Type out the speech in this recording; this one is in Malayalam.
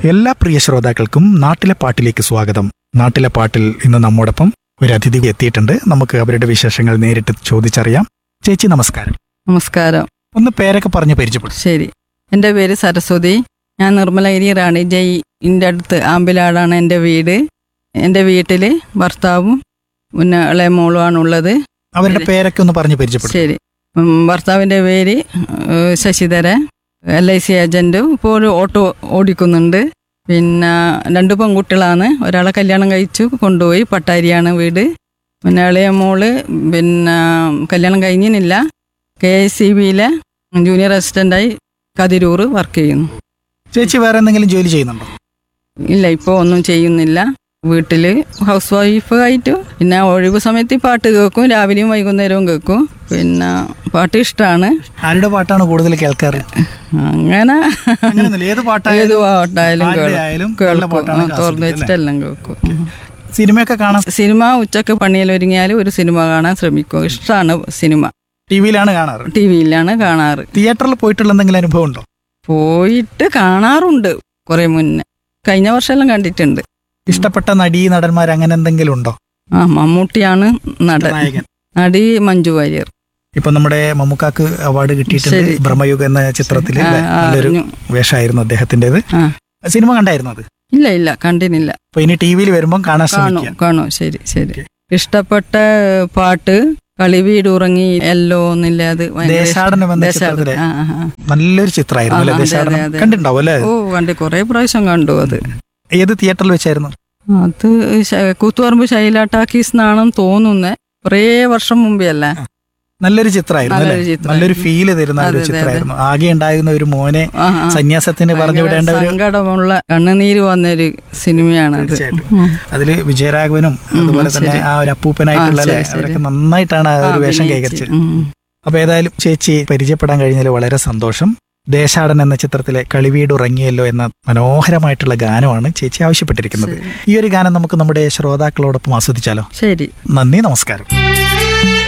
എല്ലാ പ്രിയ ശ്രോതാക്കൾക്കും നാട്ടിലെ പാട്ടിലേക്ക് സ്വാഗതം നാട്ടിലെ പാട്ടിൽ ഇന്ന് നമ്മോടൊപ്പം ഒരു അതിഥി എത്തിയിട്ടുണ്ട് നമുക്ക് അവരുടെ വിശേഷങ്ങൾ നേരിട്ട് ചോദിച്ചറിയാം ചേച്ചി നമസ്കാരം നമസ്കാരം ഒന്ന് പേരൊക്കെ പറഞ്ഞ് പരിചയപ്പെടും ശരി എൻ്റെ പേര് സരസ്വതി ഞാൻ നിർമ്മലഗിരി റാണി ജയ് ഇൻ്റെ അടുത്ത് ആമ്പിലാടാണ് എൻ്റെ വീട് എൻ്റെ വീട്ടിൽ ഭർത്താവും പിന്നെ ഇളയ മോളുമാണ് ഉള്ളത് അവരുടെ ശരി. പേരൊക്കെ ഒന്ന് പറഞ്ഞ് പരിചയപ്പെടും ശരി ഉം, ഭർത്താവിൻ്റെ പേര് ഏഹ്, Sasidharan L I C agent ഇപ്പോൾ ഒരു ഓട്ടോ ഓടിക്കുന്നുണ്ട് പിന്നെ രണ്ട് പെൺകുട്ടികളാണ് ഒരാളെ കല്യാണം കഴിച്ചു കൊണ്ടുപോയി പട്ടാരിയാണ് വീട് പിന്നെ ഇളയ മോള് പിന്നെ കല്യാണം കഴിഞ്ഞില്ല കെ എസ് സി ബിയിലെ ജൂനിയർ അസിസ്റ്റൻ്റായി കതിരൂർ വർക്ക് ചെയ്യുന്നു ചേച്ചി വേറെ എന്തെങ്കിലും ജോലി ചെയ്യുന്നുണ്ടോ ഇല്ല ഇപ്പോൾ ഒന്നും ചെയ്യുന്നില്ല വീട്ടിൽ ഹൗസ് വൈഫ് ആയിട്ട് പിന്നെ ഒഴിവ് സമയത്ത് പാട്ട് കേൾക്കും രാവിലെയും വൈകുന്നേരവും കേൾക്കും പിന്നെ പാട്ട് ഇഷ്ടമാണ് ആരുടെ പാട്ടാണ് കൂടുതൽ കേൾക്കാറ് അങ്ങനെ അങ്ങനെയൊന്നുമില്ല. ഏത് പാട്ടായാലും ഏത് പാട്ടായാലും ആരുടെ ആയാലും കേൾക്കും നല്ല പാട്ടാണ് കേൾക്കും തുറന്നു ആസ്വദിക്കുക, വെച്ചിട്ടെല്ലാം കേൾക്കും ഉം. സിനിമയൊക്കെ കാണാൻ സിനിമ ഉച്ചക്ക് പണിയിൽ ഒരുങ്ങിയാൽ ഒരു സിനിമ കാണാൻ ശ്രമിക്കും ഇഷ്ടമാണ് സിനിമ ടി വിയിലാണ് കാണാറ് ടി വിയിലാണ് കാണാറ് തിയേറ്ററിൽ പോയിട്ടുള്ള എന്തെങ്കിലും അനുഭവം ഉണ്ടോ പോയിട്ട് കാണാറുണ്ട് കുറെ മുന്നേ കഴിഞ്ഞ വർഷമെല്ലാം കണ്ടിട്ടുണ്ട് ഇഷ്ടപ്പെട്ട നടീ നടന്മാർ അങ്ങനെ എന്തെങ്കിലും ഉണ്ടോ ആ മമ്മൂട്ടിയാണ് നടൻ നായകൻ നടി മഞ്ജു വാര്യർ ഇപ്പൊ നമ്മുടെ മമ്മൂക്കാക്ക് അവാർഡ് കിട്ടിയിട്ടുണ്ട് ശരി. ബ്രഹ്മയുഗ എന്ന ചിത്രത്തിൽ ആ, ആ, നല്ലൊരു അറിഞ്ഞു. വേഷമായിരുന്നു അദ്ദേഹത്തിൻ്റെത് ആ. സിനിമ കണ്ടായിരുന്നു അത് ഇല്ല ഇല്ല കണ്ടിനില്ല അപ്പൊ ഇനി ടി വിയിൽ വരുമ്പോൾ കാണാൻ കാണൂ ശ്രമിക്കുക കാണൂ ശരി ശരി ഓക്കേ. ഇഷ്ടപ്പെട്ട പാട്ട് കളിവീട് ഉറങ്ങി എല്ലോ എന്നില്ല അത് ഭയങ്കര ഇഷ്ടം. ദേശാടനം എന്ന ദേശാടനം. ചിത്രത്തിലെ ആ, ആ, ആ. നല്ലൊരു ചിത്രമായിരുന്നു അല്ലെ ആ, അതെ, ദേശാടനം അതെ, അതെ. കണ്ടിട്ടുണ്ടാവും അല്ലേ ഓ കണ്ട് കുറെ പ്രാവശ്യം കണ്ടു അത് ഏത് തിയേറ്ററിൽ വെച്ചായിരുന്നു അത് ശ- കൂത്തുപറമ്പ് ശൈല ടാക്കീസ് എന്നാണെന്ന് തോന്നുന്നേ കുറേ വർഷം മുമ്പേ അല്ലേ നല്ലൊരു ചിത്രമായിരുന്നു അല്ലെ നല്ലൊരു ചിത്രം. നല്ലൊരു ഫീല് തരുന്ന ഒരു അതെ, അതെ, ചിത്രമായിരുന്നു ആകെ ഉണ്ടായിരുന്ന ഒരു മോനെ ആ, ആ. സന്യാസത്തിന് പറഞ്ഞു ഭയങ്കര വിടേണ്ട ഒരു സങ്കടമുള്ള കണ്ണുനീര് വന്നൊരു സിനിമയാണ് അത് തീർച്ചയായിട്ടും. അതില് വിജയരാഘവനും അതുപോലെ തന്നെ ശരി. ആ ഒരു അപ്പൂപ്പനായിട്ടുള്ള ആ, അല്ലേ ശരി, ശരി. അവരൊക്കെ നന്നായിട്ടാണ് ആ ഒരു വേഷം കൈകരിച്ചത് അപ്പൊ ഏതായാലും ചേച്ചി പരിചയപ്പെടാൻ കഴിഞ്ഞതിൽ വളരെ സന്തോഷം ദേശാടൻ എന്ന ചിത്രത്തിലെ കളിവീട് ഉറങ്ങിയല്ലോ എന്ന മനോഹരമായിട്ടുള്ള ഗാനമാണ് ചേച്ചി ആവശ്യപ്പെട്ടിരിക്കുന്നത് ഈ ഒരു ഗാനം നമുക്ക് നമ്മുടെ ശ്രോതാക്കളോടൊപ്പം ആസ്വദിച്ചാലോ ശരി നന്ദി നമസ്കാരം